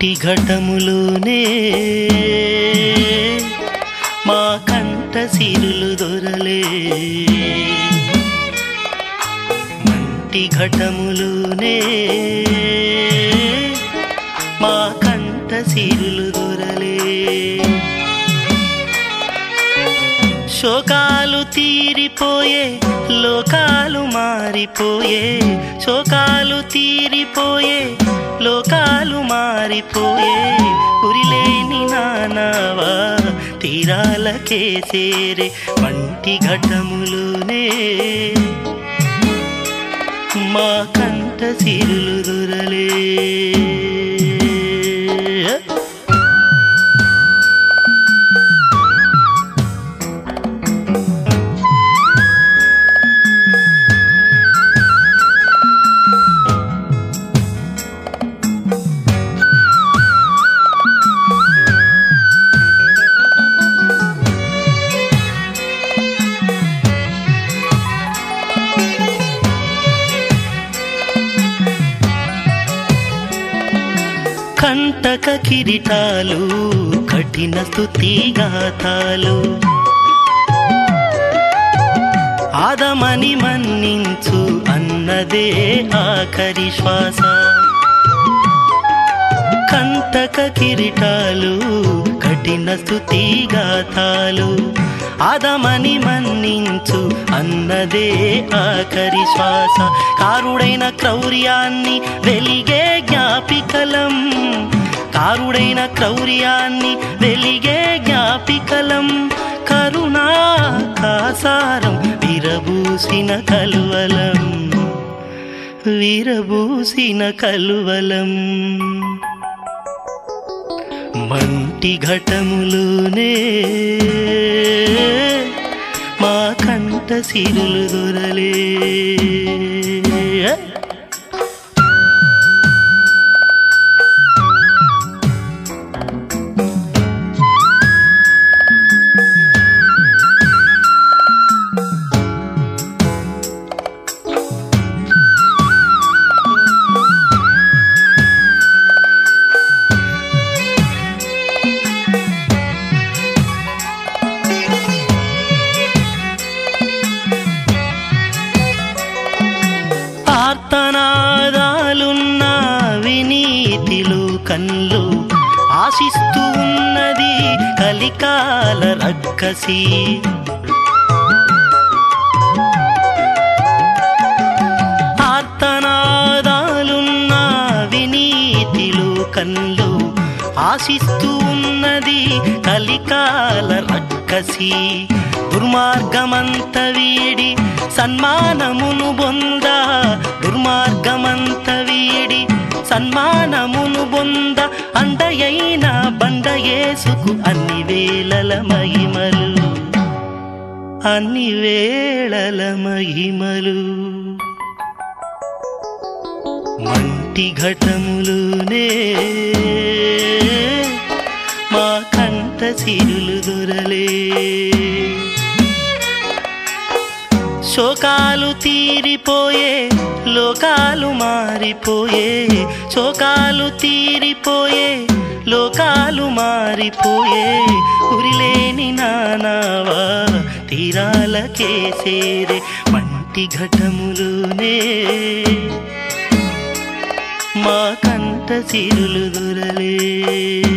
మంటి ఘటములోనే మా కంట సిరులు దొరలే మంటి ఘటములోనే మా కంట సిరులు దొరలే శోకాలు తీరిపోయే లోకాలు మారిపోయే శోకాలు తీరిపోయే లోకాలు మారిపోయే ఉరిలేని నానావా తీరాలకే చేరే మంటి ఘటములునే మా కంట సిరులు దొరలే కంటక కిరీటాలు కఠిన స్థుతి గాథాలు ఆదమని మన్నించు అన్నదే ఆఖరి శ్వాస కంటక కిరీటాలు కఠిన స్థుతి గాథాలు ఆదమని మన్నించు అన్నదే ఆఖరి శ్వాస కారుడైన క్రౌర్యాన్ని వెలిగే జ్ఞాపికలం కారుడైన క్రౌర్యాన్ని వెలిగే జ్ఞాపికలం కరుణా కాసారం విరబూసిన కలువలం విరబూసిన కలువలం మంటి ఘటములోనే మా కంట సిరులు దొరలే ఆర్తనాదాలున్న వినీతిలు కన్లు ఆశిస్తూ ఉన్నది కలికాల రక్కసి ఆర్తనాదాలున్న వినీతిలు కన్లు ఆశిస్తూ ఉన్నది కలికాల రక్కసి దుర్మార్గమంత వీడి సన్మానమును బొంద దుర్మార్గమంత వీడి సన్మానమును బొంద అండయైన బండయేసుకు అన్ని వేళల మహిమలు అన్ని వేళల మహిమలు మంటి ఘటములునే మా కంట సిరులు దొరలే శోకాలు తీరిపోయే లోకాలు మారిపోయే శోకాలు తీరిపోయే లోకాలు మారిపోయే ఉరిలేని నానావా తీరాలకే సేరే మంటి ఘటములునే మా కంట సిరులు దొరలే